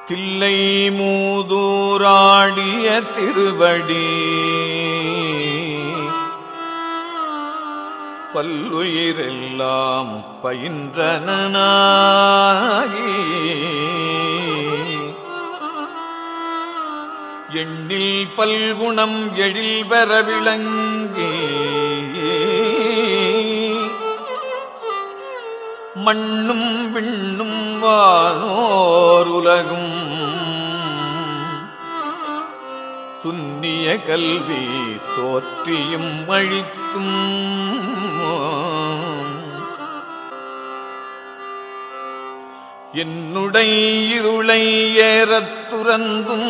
தில்லை மூதூராடிய திருவடி பல்லுயிரெல்லாம் பயின்றனாகி எண்ணில் பல்குணம் எழில் பெற விளங்கி மண்ணும் விண்ணும் வானோர் உலகும் துன்னிய கல்வி தோற்றியும் அழித்தும் என்னுடை இருளை ஏறத் துறந்தும்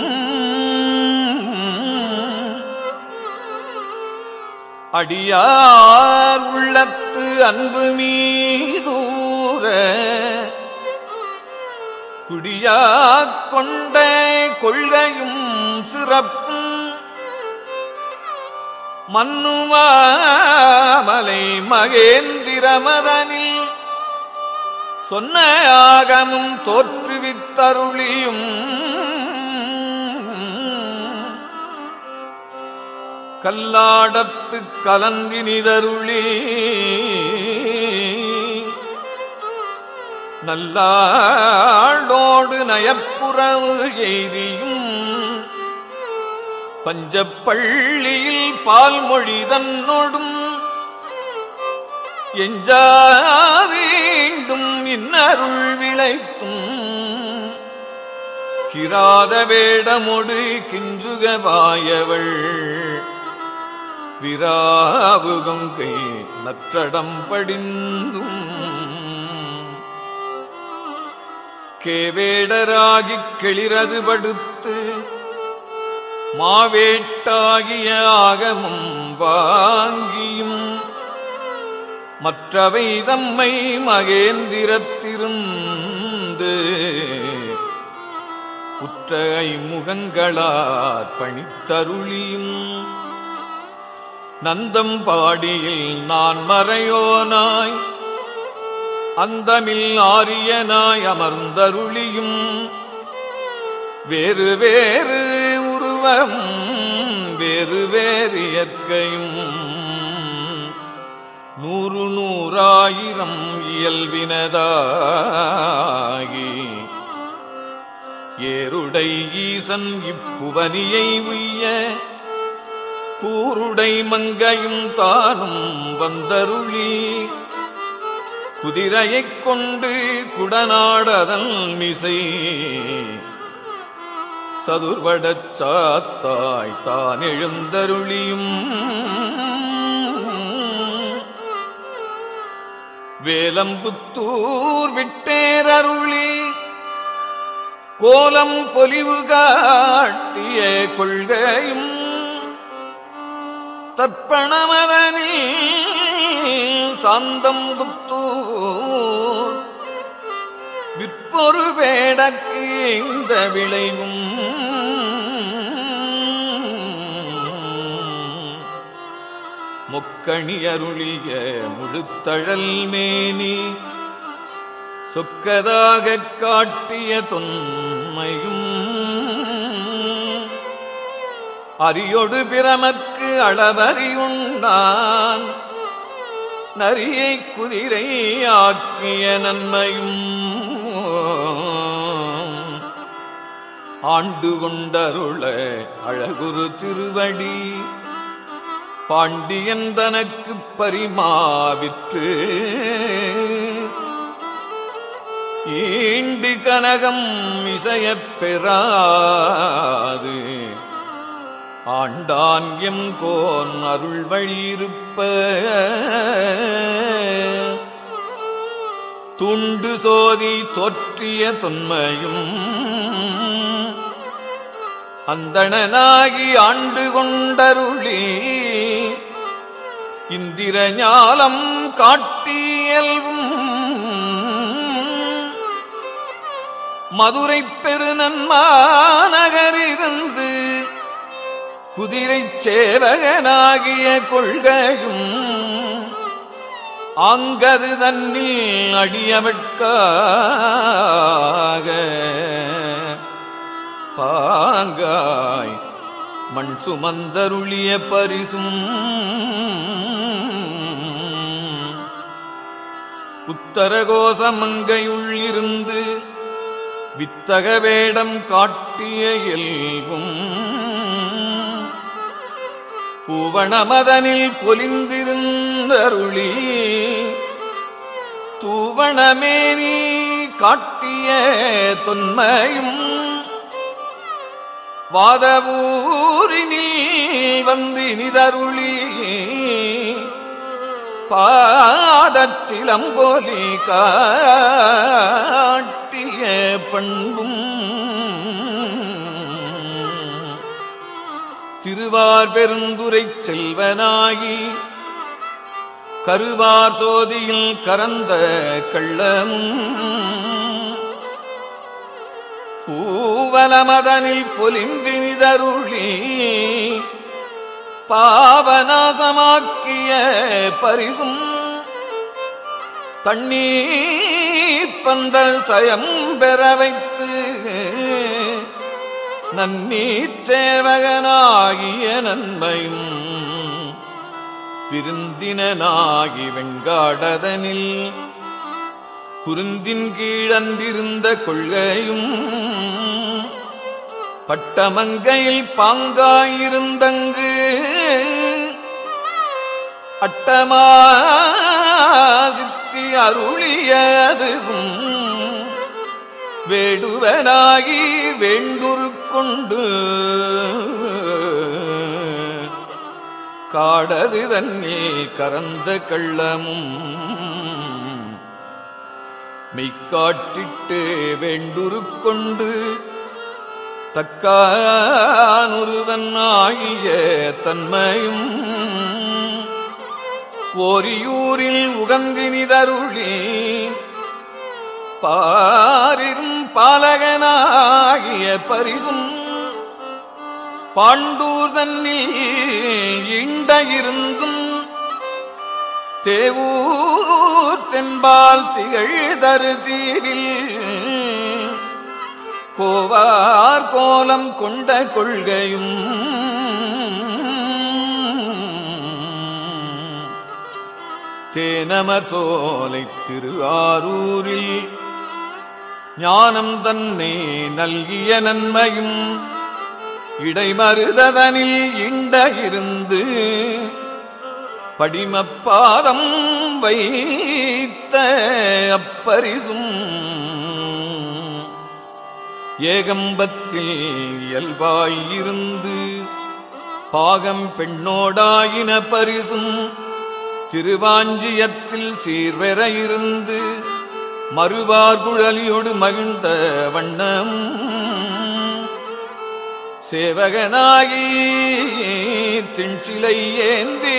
அடியார் உள்ளத்து அன்பு மீதூர குடியாக் கொண்ட கொள்கையும் சிறப்பும் மன்னுவாமலை மகேந்திரமதனில் சொன்ன ஆகமும் தோற்றுவித்தருளியும் கல்லாடத்து கலந்தினிதருளி நல்லாளோடு நயப்புறவு எய்தியும் பஞ்சப்பள்ளியில் பால்மொழி தன்னோடும் எஞ்சாதீண்டும் இன்னருள் விளைக்கும் கிராத வேடமொடு கிஞ்சுகவாயவள் விராவுகங்கை நற்றடம் படிந்தும் கேவேடராகிக் கிளிரது படுத்து மாவேட்டாகிய ஆகமும் வாங்கியும் மற்றவை தம்மை மகேந்திரத்திருந்து உற்ற ஐமுகங்களார் பணித்தருளியும் நந்தம் பாடியில் நான் மறையோனாய் அந்தமில் ஆரியனாய் அமர்ந்தருளியும் வேறு வேறு உருவம் வேறு வேறு இயற்கையும் நூறு நூறாயிரம் இயல்பினதாகி ஏருடை ஈசன் இப்புவனியை உய்ய கூருடை மங்கையும் தானும் வந்தருளி குதிரையைக் கொண்டு குடநாடதன் மிசை சதுர்வடச் சாத்தாய் தான் எழுந்தருளியும் வேலம்புத்தூர் விட்டேரருளி கோலம் பொலிவு காட்டிய கொள்கையும் தற்பணமதனில் சாந்தம் புத்தூர் விற்பொரு வேடக்கு இந்த விளைவும் முக்கணி அருளிய முழுத்தழல் மேனி சொக்கதாகக் காட்டிய தொன்மையும் அரியொடு பிரமற்கு அளவறியுண்டான் நரியை குதிரை ஆக்கிய நன்மையும் ஆண்டு கொண்டருள அழகுரு திருவடி பாண்டியன் தனக்கு பரிமாவிற்று ஈண்டு கனகம் இசையப் பெறாது ஆண்டான் எம் கோன் அருள் வழியிருப்ப துண்டு சோதி தோற்றிய தொன்மையும் அந்தணனாகி ஆண்டு கொண்டருளி இந்திர ஞாலம் காட்டியல்வும் மதுரை பெருநன்மாநகரிருந்து குதிரைச் சேவகனாகிய கொள்கையும் ஆங்கது தன்னில் அடியவட்காக பாங்காய் மண் சுமந்தருளிய பரிசும் உத்தரகோசமங்கையுள் இருந்து வித்தக வேடம் காட்டிய இயல்பும் பூவணமதனில் பொலிந்திருந்தருளி தூவணமேனி காட்டிய தொன்மையும் வாதவூரினில் வந்து நிதருளி பாதச்சிலம்பொலி காட்டிய பண்பும் திருவார் பெருந்துரை செல்வனாகி கருவார் சோதியில் கரந்த கள்ளமும் பூவலமதனில் பொலிந்தினிதருளி பாவநாசமாக்கிய பரிசும் தண்ணீர் பந்தல் சயம் பெற வைத்து நன்னீர் சேவகனாகிய நன்மையும் பிரிந்தினாகி வெங்காடதனில் குருந்தின் கீழந்திருந்த கொள்கையும் பட்டமங்கையில் பாங்காயிருந்தங்கு அட்டமா சித்தி அருளியதுவும் வேடுவனாகி வேண்டுரு கொண்டு காடது தன்னில் கறந்த கள்ளமும் மெய்க்காட்டிட்டு வேண்டுரு கொண்டு தக்கானுருவன் ஆகிய தன்மையும் ஓரியூரில் உகந்தினிதருளி பாரிரும் பாலகனாகிய பரிசும் பாண்டூர் தன்னில் இண்ட இருந்தும் தேவூர் தென்பால் திகழ் தருதீரில் கோவார் கோலம் கொண்ட கொள்கையும் தேனமர் சோலை திரு ஆரூரில் ஞானம் தன்னை நல்கிய நன்மையும் இடைமருதனில் இண்ட இருந்து படிமப்பாதம் வைத்த அப்பரிசும் ஏகம்பத்தில் இயல்பாயிருந்து பாகம் பெண்ணோடாயின பரிசும் திருவாஞ்சியத்தில் சீர்வெற இருந்து மறுவார் குழலியோடு மகிழ்ந்த வண்ணம் சேவகனாகி திண்சிலை ஏந்தி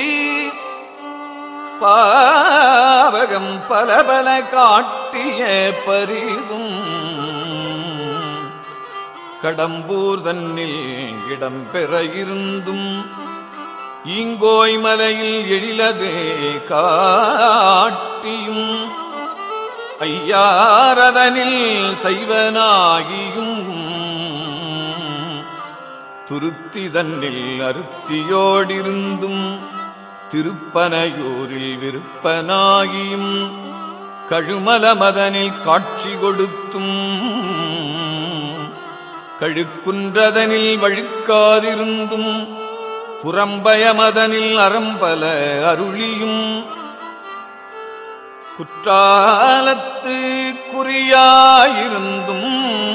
பாவகம் பல பல காட்டிய பரிசும் கடம்பூர் தன்னில் இடம்பெற இருந்தும் ஈங்கோய் மலையில் எழிலது காட்டியும் ஐயாரதனில் சைவனாகியும் துருத்தி தன்னில் அருத்தியோடிருந்தும் திருப்பனையூரில் விருப்பனாகியும் கழுமல மதனில் காட்சி கொடுத்தும் கழுக்குன்றதனில் வழுக்காதிருந்தும் புறம்பயமதனில் அறம்பல அருளியும் குற்றாலத்து குறியாயிருந்தும்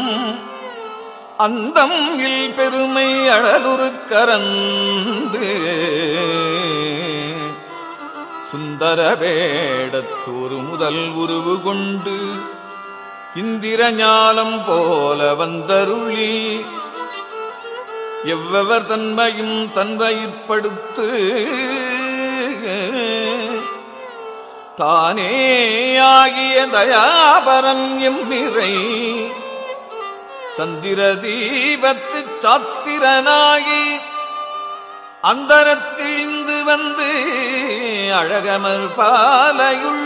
அந்தம் இல் பெருமை அழலுரு கரந்து சுந்தர வேடத்தூர் முதல் உருவு கொண்டு இந்திர ஞாலம் போல வந்தருளி எவ்வவர் தன்மையும் தன்வயிற்படுத்து தானே ஆகிய தயாபரம் எம்மிரை சந்திர தீபத்து சாத்திரனாகி அந்தரத்திழிந்து வந்து அழகமர் பாலையுள்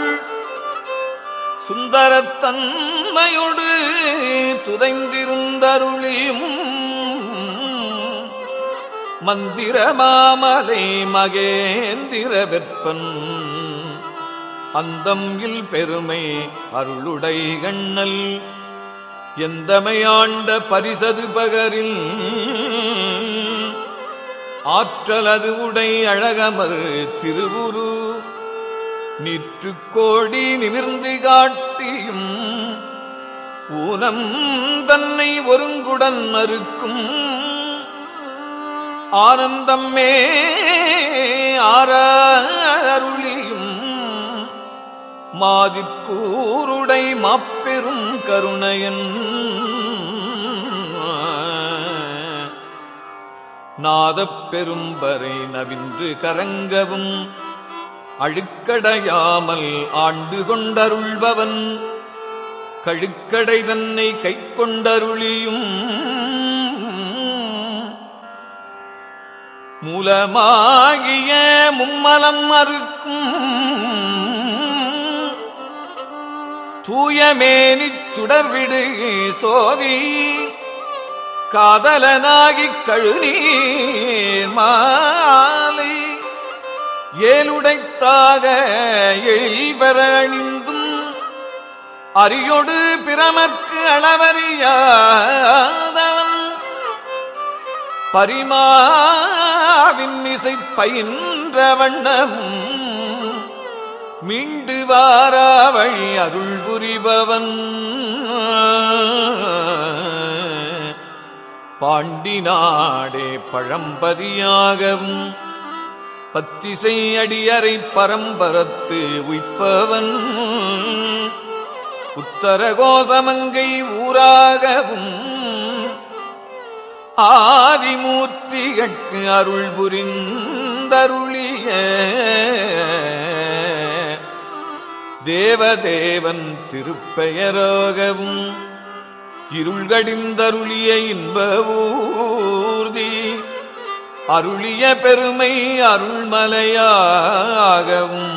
சுந்தரத்தன்மையோடு துதைந்திருந்தருளியும் மந்திர மாமலை மகேந்திர வெப்பன் அந்தம் இல் பெருமை அருளுடை கண்ணல் எந்தமையாண்ட பரிசது பகரில் ஆற்றலது உடை அழகமர் திருவுரு நிற்று கோடி நிமிர்ந்து காட்டியும் ஊனம் தன்னை ஒருங்குடன் அறுக்கும் ஆனந்தம்மே ஆரருளியும் மாதிற்கூருடை மாப்பெரும் கருணையன் நாதப் பெரும்பறை நவின்று கரங்கவும் அழுக்கடையாமல் ஆண்டு கொண்டருள்பவன் கழுக்கடை தன்னை கை கொண்டருளியும் மூலமாகிய மும்மலம் அறுக்கும் தூயமேனிச் சுடர்விடு சோதி காதலனாகிக் கழுநீர் மாலை ஏழுடைத்தாக எழில்பெற அணிந்தும் அரியோடு பிரமற்கு அளவறியாதவன் பரிமாவின் இசை பயின்ற வண்ணமும் மீண்டு வாரா வழி அருள் புரிபவன் பாண்டி நாடே பழம்பதியாகவும் பத்திசை அடியறை பரம்பரத்து உய்ப்பவன் உத்தர கோசமங்கை ஊராகவும் ஆதிமூர்த்திகட்கு அருள் புரிந்தருளிய தேவதேவன் திருப்பெயராகவும் இருள்கடிந்தருளிய இன்ப ஊர்தி அருளிய பெருமை அருள்மலையாகவும்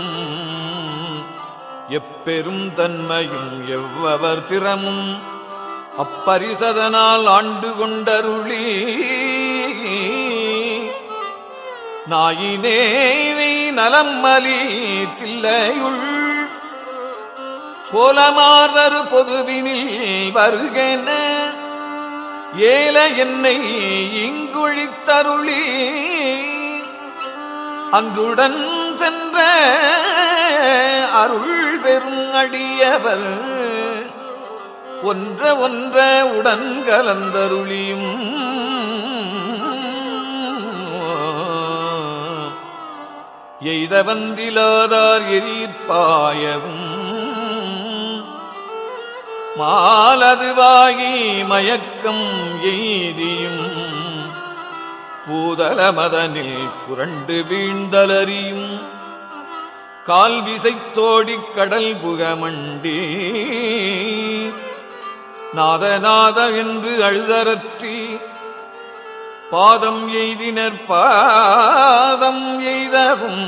எப்பெரும் தன்மையும் எவ்வவர் திறமும் அப்பரிசதனால் ஆண்டு கொண்டருளி நாயினேவை நலம்மலி தில்லையுள் கோலமார்தரு பொதுவினில் வருகென ஏல என்னை இங்குழித்தருளி அன்றுடன் சென்ற அருள் பெரும் அடியவர் ஒன்ற ஒன்ற உடன் கலந்தருளியும் எய்த வந்திலாதார் எரிப்பாயவும் மாலதுவாகி மயக்கம் எய்தியும் பூதல மதனில் புரண்டு வீழ்ந்தலறியும் கால் விசைத்தோடிக் கடல் புகமண்டி நாதநாத என்று அழுதரற்றி பாதம் எய்தினர் பாதம் எய்தவும்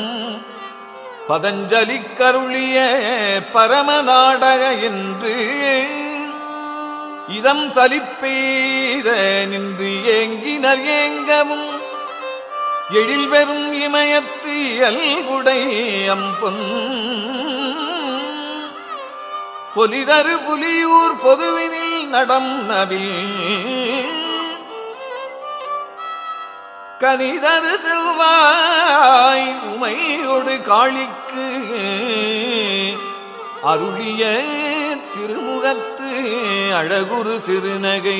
பதஞ்சலி கருளிய பரம நாடக என்று இதம் சலிப்பெய்த நின்று ஏங்கினர் ஏங்கவும் எழில் பெறும் இமயத்து அல்குடை அம்பொன் பொலிதரு புலியூர் பொதுவினில் நடம் நவில் கனிதரு செவ்வாய் உமையொடு காளிக்கு அருளிய திருமுகத்து அழகுரு சிறுநகை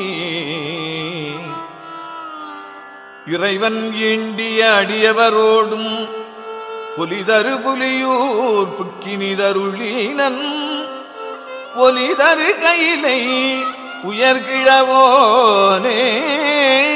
இறைவன் ஈண்டிய அடியவரோடும் புலிதரு புலியூர் புக்கினிதருளீனன் ஒலிதரு கையிலை உயர்கிழவோனே